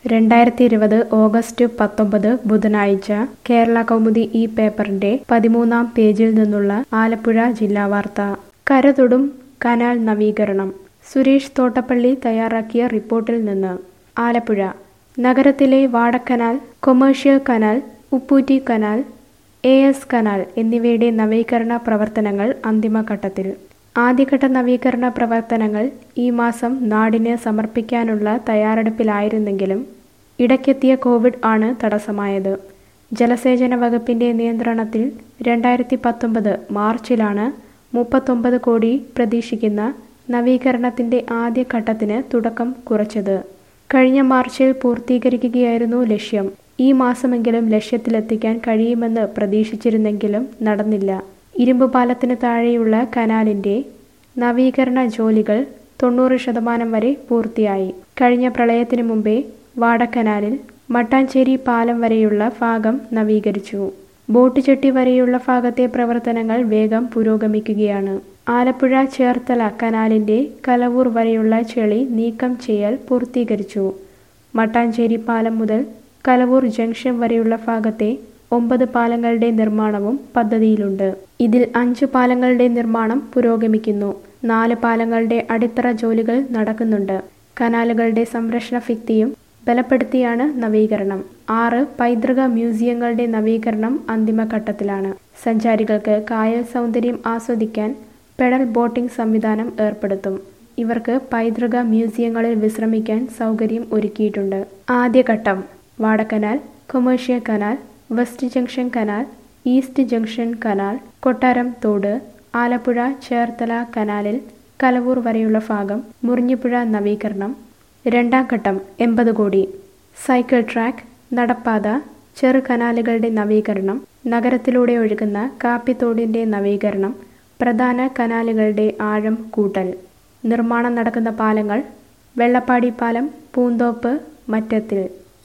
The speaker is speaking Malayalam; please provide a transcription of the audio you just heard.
രണ്ടായിരത്തി ഇരുപത് ഓഗസ്റ്റ് പത്തൊമ്പത് ബുധനാഴ്ച കേരള കൗമുദി ഈ പേപ്പറിന്റെ പതിമൂന്നാം പേജിൽ നിന്നുള്ള ആലപ്പുഴ ജില്ലാ വാർത്ത കരതൊടും കനാൽ നവീകരണം സുരേഷ് തോട്ടപ്പള്ളി തയ്യാറാക്കിയ റിപ്പോർട്ടിൽ നിന്ന് ആലപ്പുഴ നഗരത്തിലെ Vadakkanal commercial canal Uppootti canal A S canal എന്നിവയുടെ നവീകരണ പ്രവർത്തനങ്ങൾ അന്തിമഘട്ടത്തിൽ ആദ്യഘട്ട നവീകരണ പ്രവർത്തനങ്ങൾ ഈ മാസം നാടിന് സമർപ്പിക്കാനുള്ള തയ്യാറെടുപ്പിലായിരുന്നെങ്കിലും ഇടയ്ക്കെത്തിയ കോവിഡ് ആണ് തടസ്സമായത് ജലസേചന വകുപ്പിന്റെ നിയന്ത്രണത്തിൽ രണ്ടായിരത്തി പത്തൊമ്പത് മാർച്ചിലാണ് മുപ്പത്തൊമ്പത് കോടി പ്രതീക്ഷിക്കുന്ന നവീകരണത്തിന്റെ ആദ്യഘട്ടത്തിന് തുടക്കം കുറിച്ചത് കഴിഞ്ഞ മാർച്ചിൽ പൂർത്തീകരിക്കുകയായിരുന്നു ലക്ഷ്യം ഈ മാസമെങ്കിലും ലക്ഷ്യത്തിലെത്തിക്കാൻ കഴിയുമെന്ന് പ്രതീക്ഷിച്ചിരുന്നെങ്കിലും നടന്നില്ല ഇരുമ്പ് പാലത്തിന് താഴെയുള്ള കനാലിന്റെ നവീകരണ ജോലികൾ തൊണ്ണൂറ് ശതമാനം വരെ പൂർത്തിയായി കഴിഞ്ഞ പ്രളയത്തിനു മുമ്പേ വാടക്കനാലിൽ മട്ടാഞ്ചേരി പാലം വരെയുള്ള ഭാഗം നവീകരിച്ചു ബോട്ട് ചെട്ടി വരെയുള്ള ഭാഗത്തെ പ്രവർത്തനങ്ങൾ വേഗം പുരോഗമിക്കുകയാണ് ആലപ്പുഴ ചേർത്തല കനാലിന്റെ കലവൂർ വരെയുള്ള ചെളി നീക്കം ചെയ്യൽ പൂർത്തീകരിച്ചു മട്ടാഞ്ചേരി പാലം മുതൽ കലവൂർ ജംഗ്ഷൻ വരെയുള്ള ഭാഗത്തെ ഒമ്പത് പാലങ്ങളുടെ നിർമ്മാണവും പദ്ധതിയിലുണ്ട് ഇതിൽ അഞ്ച് പാലങ്ങളുടെ നിർമ്മാണം പുരോഗമിക്കുന്നു നാല് പാലങ്ങളുടെ അടിത്തറ ജോലികൾ നടക്കുന്നുണ്ട് കനാലുകളുടെ സംരക്ഷണ ഭിത്തിയും ബലപ്പെടുത്തിയാണ് നവീകരണം ആറ് പൈതൃക മ്യൂസിയങ്ങളുടെ നവീകരണം അന്തിമഘട്ടത്തിലാണ് സഞ്ചാരികൾക്ക് കായൽ സൗന്ദര്യം ആസ്വദിക്കാൻ പെഡൽ ബോട്ടിംഗ് സംവിധാനം ഏർപ്പെടുത്തും ഇവർക്ക് പൈതൃക മ്യൂസിയങ്ങളിൽ വിശ്രമിക്കാൻ സൗകര്യം ഒരുക്കിയിട്ടുണ്ട് ആദ്യഘട്ടം Vadakkanal commercial canal west junction canal east junction canal കൊട്ടാരം തോട് ആലപ്പുഴ ചേർത്തല കനാലിൽ കലവൂർ വരെയുള്ള ഭാഗം മുറിഞ്ഞിപ്പുഴ നവീകരണം രണ്ടാം ഘട്ടം എൺപത് കോടി സൈക്കിൾ ട്രാക്ക് നടപ്പാത ചെറു കനാലുകളുടെ നവീകരണം നഗരത്തിലൂടെ ഒഴുകുന്ന കാപ്പിത്തോടിന്റെ നവീകരണം പ്രധാന കനാലുകളുടെ ആഴം കൂട്ടൽ നിർമ്മാണം നടക്കുന്ന പാലങ്ങൾ വെള്ളപ്പാടി പാലം പൂന്തോപ്പ് മറ്റത്തിൽ